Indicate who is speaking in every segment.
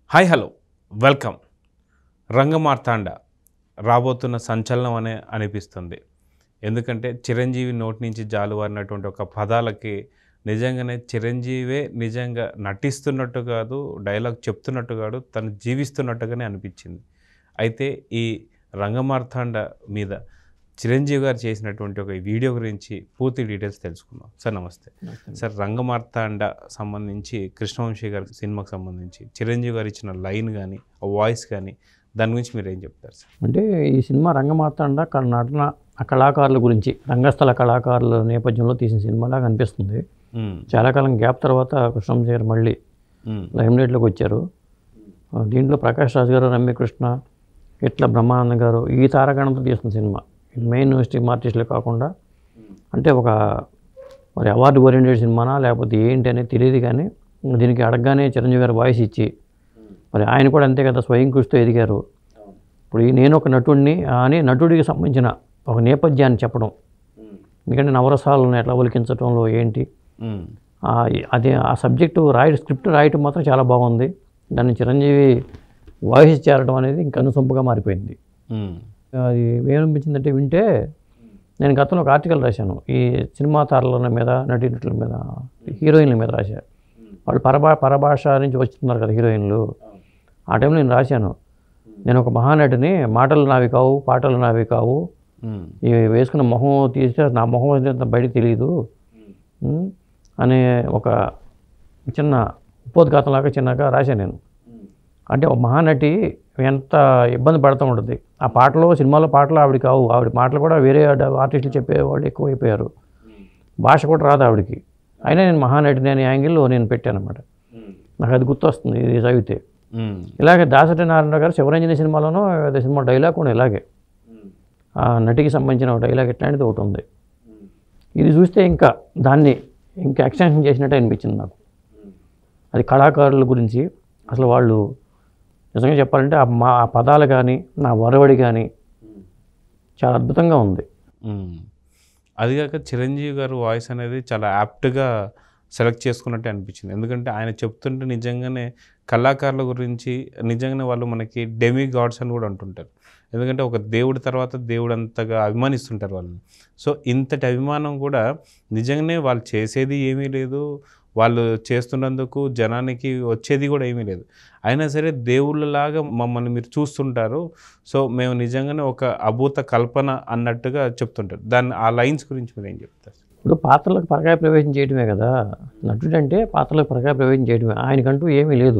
Speaker 1: Hi hello welcome Rangamarthanda రాబోతున్న సంచలనం అనే అనిపిస్తుంది ఎందుకంటే చిరంజీవి నోటి నుంచి జాలువారినటువంటి ఒక పదాలకి నిజంగానే చిరంజీవే నిజంగా నటిస్తున్నట్టు కాదు డైలాగ్ చెప్తున్నట్టు కాదు తను జీవిస్తున్నట్టుగానే అనిపించింది అయితే ఈ రంగమార్తాండ మీద చిరంజీవి గారు చేసినటువంటి ఒక వీడియో గురించి పూర్తి డీటెయిల్స్ తెలుసుకుందాం సార్ నమస్తే సార్ రంగమార్తాండ సంబంధించి కృష్ణవంశీ గారి సినిమాకి సంబంధించి చిరంజీవి గారు ఇచ్చిన లైన్ కానీ వాయిస్ కానీ దాని గురించి మీరు ఏం చెప్తారు సార్
Speaker 2: అంటే ఈ సినిమా రంగమార్తాండ అక్కడ నటన ఆ కళాకారుల గురించి రంగస్థల కళాకారుల నేపథ్యంలో తీసిన సినిమాలాగా అనిపిస్తుంది
Speaker 1: మ్మ్.
Speaker 2: చాలా కాలం గ్యాప్ తర్వాత కృష్ణంజీ గారు మళ్ళీ
Speaker 1: మ్మ్.
Speaker 2: లైమ్లైట్లోకి వచ్చారు ఆ, దీంట్లో ప్రకాష్ రాజ్ గారు రమ్యకృష్ణ ఇట్లా బ్రహ్మానంద గారు ఈ తారాగణంతో తీసిన సినిమా మెయిన్ స్ట్రీమ్ ఆర్టిస్టులే కాకుండా అంటే ఒక మరి అవార్డు ఓరియంటెడ్ సినిమానా లేకపోతే ఏంటి అనేది తెలియదు కానీ దీనికి అడగగానే చిరంజీవి గారు వాయిస్ ఇచ్చి మరి ఆయన కూడా అంతే కదా స్వయం కృషితో ఎదిగారు ఇప్పుడు ఈ నేను ఒక నటుడిని అని నటుడికి సంబంధించిన ఒక నేపథ్యాన్ని చెప్పడం ఎందుకంటే నవరసాలను ఎట్లా ఒలికించడంలో ఏంటి
Speaker 1: మ్మ్.
Speaker 2: ఆ, అదే ఆ సబ్జెక్టు రాయ స్క్రిప్ట్ రాయటం మాత్రం చాలా బాగుంది దాన్ని చిరంజీవి వాయిస్ చేరడం అనేది ఇంకా అనుసొంపుగా మారిపోయింది
Speaker 1: మ్మ్.
Speaker 2: అది ఏమనిపించిందంటే వింటే నేను గతంలో ఒక ఆర్టికల్ రాశాను ఈ సినిమా తారల మీద నటీనటుల మీద హీరోయిన్ల మీద రాశా వాళ్ళు పరభా పరభాష నుంచి వస్తున్నారు కదా హీరోయిన్లు ఆ టైంలో నేను రాశాను నేను ఒక మహానటిని మాటలు నావి కావు పాటలు నావి కావు
Speaker 1: మ్మ్.
Speaker 2: ఈ వేసుకున్న మొహం తీస్తే నా మొహం ఏంటో బయటకు తెలియదు ఉమ్, అనే ఒక చిన్న ఉపోద్ఘాతంలాగా చిన్నగా రాశాను నేను అంటే ఒక మహానటి ఎంత ఇబ్బంది పడుతూ ఉంటుంది ఆ పాటలో సినిమాలో పాటలు ఆవిడ కావు ఆవిడ మాటలు కూడా వేరే ఆర్టిస్టులు చెప్పేవాళ్ళు ఎక్కువైపోయారు భాష కూడా రాదు ఆవిడకి అయినా నేను మహానటిని అనే యాంగిల్లో నేను పెట్టాను అనమాట నాకు అది గుర్తొస్తుంది ఇది చదివితే
Speaker 1: మ్మ్.
Speaker 2: ఇలాగే దాసరి నారాయణ గారు శివరంజని సినిమాలోనూ అదే సినిమా డైలాగ్ కూడా ఇలాగే ఆ నటికి సంబంధించిన ఒక డైలాగ్ ఇట్లాంటిది ఒకటి ఉంది ఇది చూస్తే ఇంకా దాన్ని ఇంకా ఎక్స్టెన్షన్ చేసినట్టే అనిపించింది నాకు అది కళాకారుల గురించి అసలు వాళ్ళు నిజంగా చెప్పాలంటే ఆ మా ఆ పదాలు కానీ నా వరవడి కానీ చాలా అద్భుతంగా ఉంది
Speaker 1: మ్మ్. అదిగాక చిరంజీవి గారు వాయిస్ అనేది చాలా యాప్ట్గా సెలెక్ట్ చేసుకున్నట్టే అనిపించింది ఎందుకంటే ఆయన చెప్తుంటే నిజంగానే కళాకారుల గురించి నిజంగానే వాళ్ళు మనకి డెమి గాడ్స్ అని కూడా అంటుంటారు ఎందుకంటే ఒక దేవుడి తర్వాత దేవుడు అంతగా అభిమానిస్తుంటారు వాళ్ళని సో ఇంతటి అభిమానం కూడా నిజంగానే వాళ్ళు చేసేది ఏమీ లేదు వాళ్ళు చేస్తున్నందుకు జనానికి వచ్చేది కూడా ఏమీ లేదు అయినా సరే దేవుళ్ళలాగా మమ్మల్ని మీరు చూస్తుంటారు సో మేము నిజంగానే ఒక అభూత కల్పన అన్నట్టుగా చెప్తుంటారు దాన్ని ఆ లైన్స్ గురించి మీరు ఏం చెప్తారు
Speaker 2: ఇప్పుడు పాత్రలకు పరకాయ ప్రవేశం చేయడమే కదా నటుడు అంటే పాత్రలకు పరకాయ ప్రవేశం చేయడమే ఆయనకంటూ ఏమీ లేదు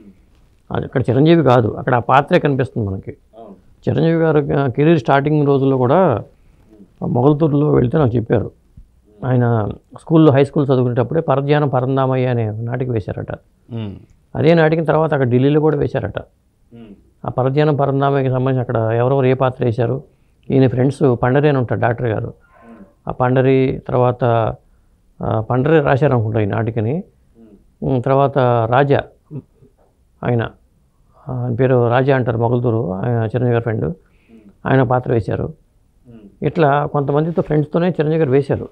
Speaker 2: అది అక్కడ చిరంజీవి కాదు అక్కడ ఆ పాత్రే కనిపిస్తుంది మనకి చిరంజీవి గారు కెరీర్ స్టార్టింగ్ రోజుల్లో కూడా మొగల్తూరులో వెళ్తే నాకు చెప్పారు ఆయన స్కూల్లో హై స్కూల్ చదువుకునేటప్పుడే పరధ్యానం పరందామయ్య అనే ఒక నాటిక వేశారట
Speaker 1: మ్మ్.
Speaker 2: అదే నాటికి తర్వాత అక్కడ ఢిల్లీలో కూడా వేశారట ఆ పరధ్యానం పరందామయ్యకి సంబంధించి అక్కడ ఎవరెవరు ఏ పాత్ర వేశారు ఈయన ఫ్రెండ్స్ పండరి అని ఉంటారు డాక్టర్ గారు ఆ పండరి తర్వాత ఆ, పండరి రాశారు అనుకుంటా ఈ నాటికని ఉమ్, తర్వాత రాజా ఆయన ఆ, ఆయన పేరు రాజా అంటారు మొగల్తూరు ఆయన చిరంజీవి గారి ఫ్రెండ్ ఆయన పాత్ర వేశారు ఇట్లా కొంతమందితో ఫ్రెండ్స్తోనే చిరంజీవి గారు వేశారు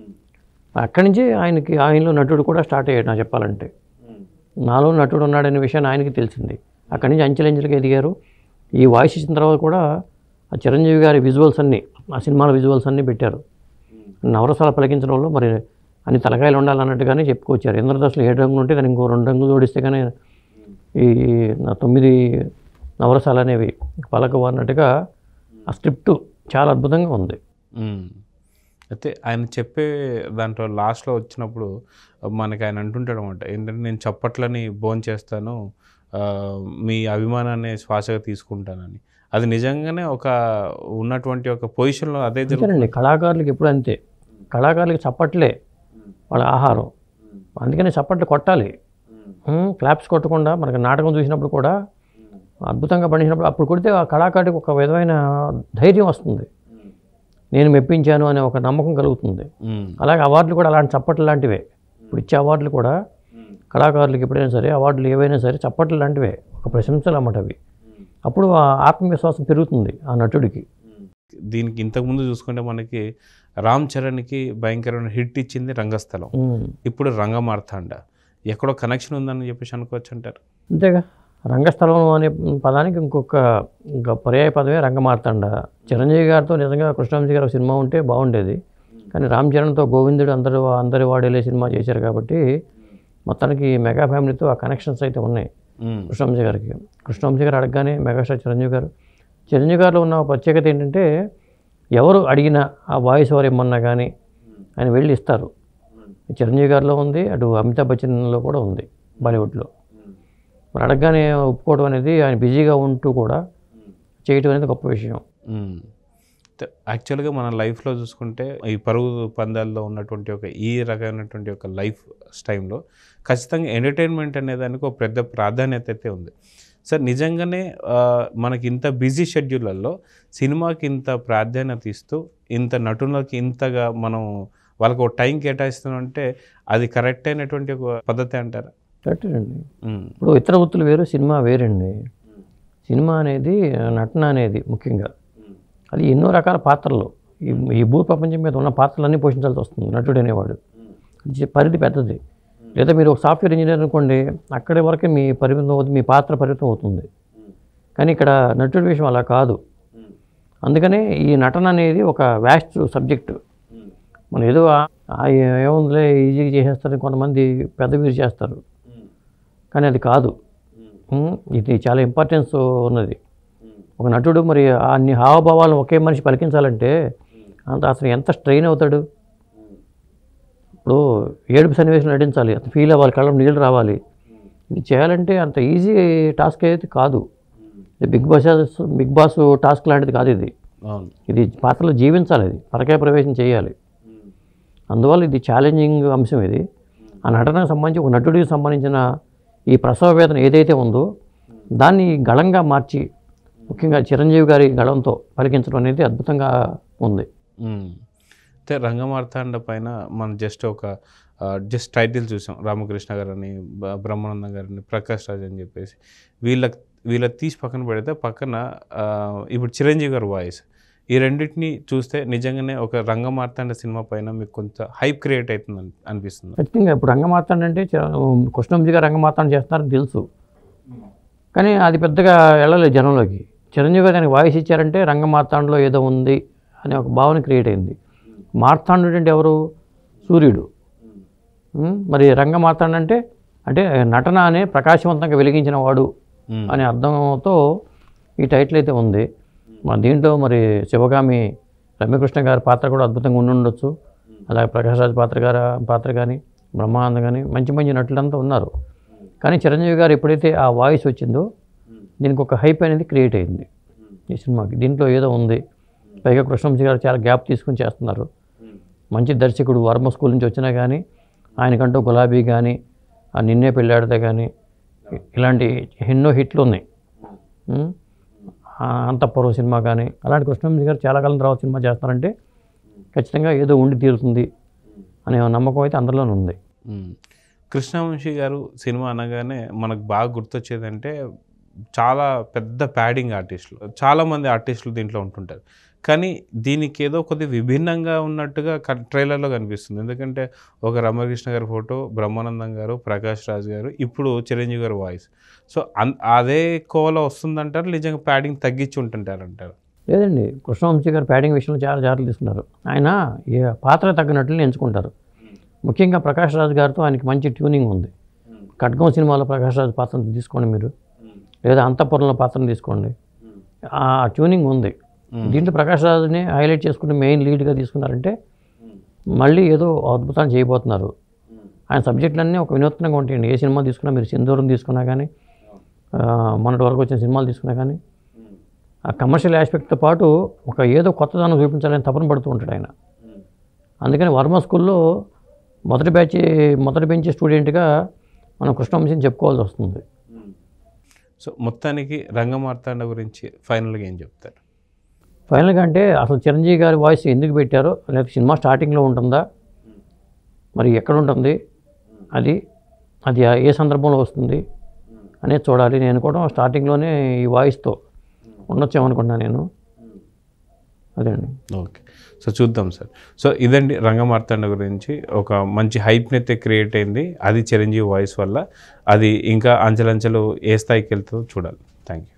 Speaker 2: అక్కడి నుంచి ఆయనకి ఆయనలో నటుడు కూడా స్టార్ట్ అయ్యాడు నాకు చెప్పాలంటే నాలో నటుడు ఉన్నాడనే విషయాన్ని ఆయనకి తెలిసింది అక్కడి నుంచి అంచెలంచెలుగా ఎదిగారు ఈ వాయిస్ ఇచ్చిన తర్వాత కూడా ఆ చిరంజీవి గారి విజువల్స్ అన్నీ ఆ సినిమాల విజువల్స్ అన్నీ పెట్టారు నవరసాల పలికించడంలో మరి అన్ని తలకాయలు ఉండాలన్నట్టుగానే చెప్పుకొచ్చారు ఇంద్రదశలు ఏడు రంగులు ఉంటే దానికి ఇంకో రెండు రంగులు జోడిస్తే కానీ ఈ నా తొమ్మిది నవరసాలు అనేవి పలకవు అన్నట్టుగా ఆ స్క్రిప్ట్ చాలా అద్భుతంగా ఉంది
Speaker 1: మ్మ్. అయితే ఆయన చెప్పే దాంట్లో లాస్ట్లో వచ్చినప్పుడు మనకి ఆయన అంటుంటాడు అనమాట ఏంటంటే నేను చప్పట్లని బోన్ చేస్తాను ఆ, మీ అభిమానాన్ని శ్వాసగా తీసుకుంటానని అది నిజంగానే ఒక ఉన్నటువంటి ఒక పొజిషన్లో అదే జరుగుతుంది
Speaker 2: అంతేనండి కళాకారులకు ఎప్పుడు అంతే కళాకారులకి చప్పట్లే వాళ్ళ ఆహారం అందుకని చప్పట్లు కొట్టాలి ఉమ్, క్లాప్స్ కొట్టకుండా మనకి నాటకం చూసినప్పుడు కూడా అద్భుతంగా పండించినప్పుడు అప్పుడు కొడితే ఆ కళాకారుడికి ఒక విధమైన ధైర్యం వస్తుంది నేను మెప్పించాను అనే ఒక నమ్మకం కలుగుతుంది
Speaker 1: మ్మ్.
Speaker 2: అలాగే అవార్డులు కూడా అలాంటి చప్పట్లు లాంటివే ఇప్పుడు ఇచ్చే అవార్డులు కూడా కళాకారులకు ఎప్పుడైనా సరే అవార్డులు ఏవైనా సరే చప్పట్లు లాంటివే ఒక ప్రశంసలు అన్నమాట అవి అప్పుడు ఆ ఆత్మవిశ్వాసం పెరుగుతుంది ఆ నటుడికి
Speaker 1: దీనికి ఇంతకుముందు చూసుకుంటే మనకి రామ్ చరణ్కి భయంకరమైన హిట్ ఇచ్చింది రంగస్థలం
Speaker 2: ఉమ్.
Speaker 1: ఇప్పుడు రంగమార్తాండ ఎక్కడో కనెక్షన్ ఉందని చెప్పేసి అనుకోవచ్చు అంటారు
Speaker 2: అంతేగా రంగస్థలం అనే పదానికి ఇంకొక ఇంకా పర్యాయ పదమే రంగమార్తాండ చిరంజీవి గారితో నిజంగా కృష్ణవంశీ గారు ఒక సినిమా ఉంటే బాగుండేది కానీ రామ్ చరణ్తో గోవిందుడు అందరూ అందరి వాడేలే సినిమా చేశారు కాబట్టి మొత్తానికి మెగా ఫ్యామిలీతో ఆ కనెక్షన్స్ అయితే ఉన్నాయి
Speaker 1: మ్మ్.
Speaker 2: కృష్ణవంశీ గారికి కృష్ణవంశీ గారు అడగగానే మెగాస్టార్ చిరంజీవి గారు చిరంజీవి గారిలో ఉన్న ప్రత్యేకత ఏంటంటే ఎవరు అడిగినా ఆ వాయిస్ ఓవర్ ఇమ్మన్నా కానీ ఆయన వెళ్ళి ఇస్తారు చిరంజీవి గారిలో ఉంది అటు అమితాబ్ బచ్చన్లో కూడా ఉంది బాలీవుడ్లో మరి అడగగానే ఒప్పుకోవడం అనేది ఆయన బిజీగా ఉంటూ కూడా చేయటం అనేది గొప్ప విషయం
Speaker 1: మ్మ్. త- యాక్చువల్గా మన లైఫ్లో చూసుకుంటే ఈ పరుగు పందాల్లో ఉన్నటువంటి ఒక ఈ రకమైనటువంటి ఒక లైఫ్ టైంలో ఖచ్చితంగా ఎంటర్టైన్మెంట్ అనే దానికి ఒక పెద్ద ప్రాధాన్యత అయితే ఉంది సార్ నిజంగానే ఆ, మనకి ఇంత బిజీ షెడ్యూళ్ళల్లో సినిమాకి ఇంత ప్రాధాన్యత ఇస్తూ ఇంత నటులకి ఇంతగా మనం వాళ్ళకు ఒక టైం కేటాయిస్తున్నాం అంటే అది కరెక్ట్ అయినటువంటి ఒక పద్ధతి అంటారా
Speaker 2: కరెక్ట్ అండి
Speaker 1: మ్మ్.
Speaker 2: ఇప్పుడు ఇతర వృత్తులు వేరు సినిమా వేరండి సినిమా అనేది నటన అనేది ముఖ్యంగా అది ఎన్నో రకాల పాత్రలు ఈ ఈ భూ ప్రపంచం మీద ఉన్న పాత్రలన్నీ పోషించాల్సి వస్తుంది నటుడు అనేవాడు ఇది పరిధి పెద్దది లేదా మీరు ఒక సాఫ్ట్వేర్ ఇంజనీర్ అనుకోండి అక్కడి వరకే మీ పరిమితం అవుతుంది మీ పాత్ర పరిమితం అవుతుంది కానీ ఇక్కడ నటుడి విషయం అలా కాదు అందుకనే ఈ నటన అనేది ఒక వ్యాస్ట్ సబ్జెక్టు మనం ఏదో ఆ- ఆ ఏముందిలే ఈజీగా చేసేస్తారు కొంతమంది పెద్ద వీరు చేస్తారు కానీ అది కాదు ఉమ్, ఇది చాలా ఇంపార్టెన్స్ ఉన్నది ఒక నటుడు మరి అన్ని హావభావాలను ఒకే మనిషి పలికించాలంటే అంత అసలు ఎంత స్ట్రెయిన్ అవుతాడు ఇప్పుడు ఏడుపు సన్నివేశం నటించాలి అంత ఫీల్ అవ్వాలి కళ్ళం నీళ్ళు రావాలి ఇది చేయాలంటే అంత ఈజీ టాస్క్ అయితే కాదు ఇది Bigg Boss Bigg Boss task లాంటిది కాదు ఇది
Speaker 1: అవును
Speaker 2: ఇది పాత్రలో జీవించాలి ఇది పరకాయ ప్రవేశం చేయాలి అందువల్ల ఇది ఛాలెంజింగ్ అంశం ఇది ఆ నటనకు సంబంధించి ఒక నటుడికి సంబంధించిన ఈ ప్రసవ వేదన ఏదైతే ఉందో దాన్ని గళంగా మార్చి ముఖ్యంగా చిరంజీవి గారి గళంతో పలికించడం అనేది అద్భుతంగా ఉంది
Speaker 1: మ్మ్. అయితే రంగమార్తాండ పైన మనం జస్ట్ ఒక జస్ట్ టైటిల్ చూసాం రామకృష్ణ గారని బ- బ్రహ్మానందం గారని ప్రకాష్ రాజ్ అని చెప్పేసి వీళ్ళ వీళ్ళ తీసి పక్కన పెడితే పక్కన ఆ, ఇప్పుడు చిరంజీవి గారి వాయిస్ ఈ రెండింటిని చూస్తే నిజంగానే ఒక రంగమార్తాండ సినిమా పైన మీకు కొంత హైప్ క్రియేట్ అవుతుంది అని- అనిపిస్తుంది
Speaker 2: ఖచ్చితంగా ఇప్పుడు రంగమార్తాండ అంటే చ- కృష్ణంజీ గారు రంగమార్తాండ చేస్తున్నారని తెలుసు కానీ అది పెద్దగా వెళ్ళలేదు జనంలోకి చిరంజీవి గారు దానికి వాయిస్ ఇచ్చారంటే రంగమార్తాండలో ఏదో ఉంది అనే ఒక భావన క్రియేట్ అయింది మార్తాండుడు అంటే ఎవరు సూర్యుడు ఉమ్, మరి రంగమార్తాండ అంటే అంటే నటన అనే ప్రకాశవంతంగా వెలిగించిన వాడు
Speaker 1: మ్మ్.
Speaker 2: అనే అర్థంతో ఈ టైటిల్ అయితే ఉంది మరి దీంట్లో మరి శివగామి రమ్యకృష్ణ గారి పాత్ర కూడా అద్భుతంగా ఉండి ఉండొచ్చు అలాగే ప్రకాష్ రాజ్ పాత్ర గారి పాత్ర కానీ బ్రహ్మానంద కానీ మంచి మంచి నటులంతా ఉన్నారు కానీ చిరంజీవి గారు ఎప్పుడైతే ఆ వాయిస్ వచ్చిందో దీనికి ఒక హైప్ అనేది క్రియేట్ అయింది ఈ సినిమాకి దీంట్లో ఏదో ఉంది పైగా కృష్ణవంశీ గారు చాలా గ్యాప్ తీసుకుని చేస్తున్నారు మంచి దర్శకుడు వర్మ స్కూల్ నుంచి వచ్చినా కానీ ఆయనకంటూ గులాబీ కానీ ఆ నిన్నే పెళ్ళాడితే కానీ ఇలాంటి ఎన్నో హిట్లు ఉన్నాయి ఉమ్. ఆ అంతఃపురం సినిమా కానీ అలాంటి కృష్ణవంశీ గారు చాలా కాలం తర్వాత సినిమా చేస్తారంటే ఖచ్చితంగా ఏదో ఉండి తీరుతుంది అనే నమ్మకం అయితే అందరిలోనే ఉంది
Speaker 1: మ్మ్. కృష్ణవంశీ గారు సినిమా అనగానే మనకు బాగా గుర్తొచ్చేదంటే చాలా పెద్ద ప్యాడింగ్ ఆర్టిస్టులు చాలామంది ఆర్టిస్టులు దీంట్లో ఉంటుంటారు కానీ దీనికి ఏదో కొద్ది విభిన్నంగా ఉన్నట్టుగా క- ట్రైలర్లో కనిపిస్తుంది ఎందుకంటే ఒక రమకృష్ణ గారి ఫోటో బ్రహ్మానందం గారు ప్రకాష్ రాజ్ గారు ఇప్పుడు చిరంజీవి గారి వాయిస్ సో అన్ అదే కోలో వస్తుందంటారు నిజంగా ప్యాడింగ్ తగ్గించి ఉంటుంటారు అంటారు
Speaker 2: లేదండి కృష్ణవంశీ గారు ప్యాడింగ్ విషయంలో చాలా జాగ్రత్తలు తీసుకున్నారు ఆయన ఏ పాత్ర తగ్గినట్లు ఎంచుకుంటారు ముఖ్యంగా ప్రకాష్ రాజ్ గారితో ఆయనకి మంచి ట్యూనింగ్ ఉంది ఖడ్గం సినిమాలో ప్రకాష్ రాజ్ పాత్రను తీసుకోండి మీరు లేదా అంతఃపురంలో పాత్రను తీసుకోండి ఆ ట్యూనింగ్ ఉంది దీంట్లో ప్రకాష్ రాజ్ని హైలైట్ చేసుకుని మెయిన్ లీడ్గా తీసుకున్నారంటే మళ్ళీ ఏదో అద్భుతాన్ని చేయబోతున్నారు ఆయన సబ్జెక్టులన్నీ ఒక వినూత్నంగా ఉంటాయండి ఏ సినిమా తీసుకున్నా మీరు సింధూరం తీసుకున్నా కానీ ఆ, మొన్నటి వరకు వచ్చిన సినిమాలు తీసుకున్నా కానీ ఆ కమర్షియల్ ఆస్పెక్ట్తో పాటు ఒక ఏదో కొత్తదనం చూపించాలని తపన పడుతూ ఉంటాడు ఆయన అందుకని వర్మ స్కూల్లో మొదటి బ్యాచ్ మొదటి బెంచ్ స్టూడెంట్గా మనం కృష్ణవంశీని చెప్పుకోవాల్సి వస్తుంది
Speaker 1: సో మొత్తానికి రంగమార్తాండ గురించి ఫైనల్గా ఏం చెప్తారు
Speaker 2: ఫైనల్గా అంటే అసలు చిరంజీవి గారి వాయిస్ ఎందుకు పెట్టారో లేకపోతే సినిమా స్టార్టింగ్లో ఉంటుందా మరి ఎక్కడ ఉంటుంది అది అది ఏ సందర్భంలో వస్తుంది అనేది చూడాలి నేను కూడా స్టార్టింగ్లోనే ఈ వాయిస్తో ఉండొచ్చేమనుకుంటున్నాను నేను అదే అండి
Speaker 1: ఓకే సో చూద్దాం సార్ సో ఇదండి రంగమార్తాండ గురించి ఒక మంచి హైప్ని అయితే క్రియేట్ అయింది అది చిరంజీవి వాయిస్ వల్ల అది ఇంకా అంచెలంచెలు ఏ స్థాయికి వెళ్తుందో చూడాలి థ్యాంక్ యూ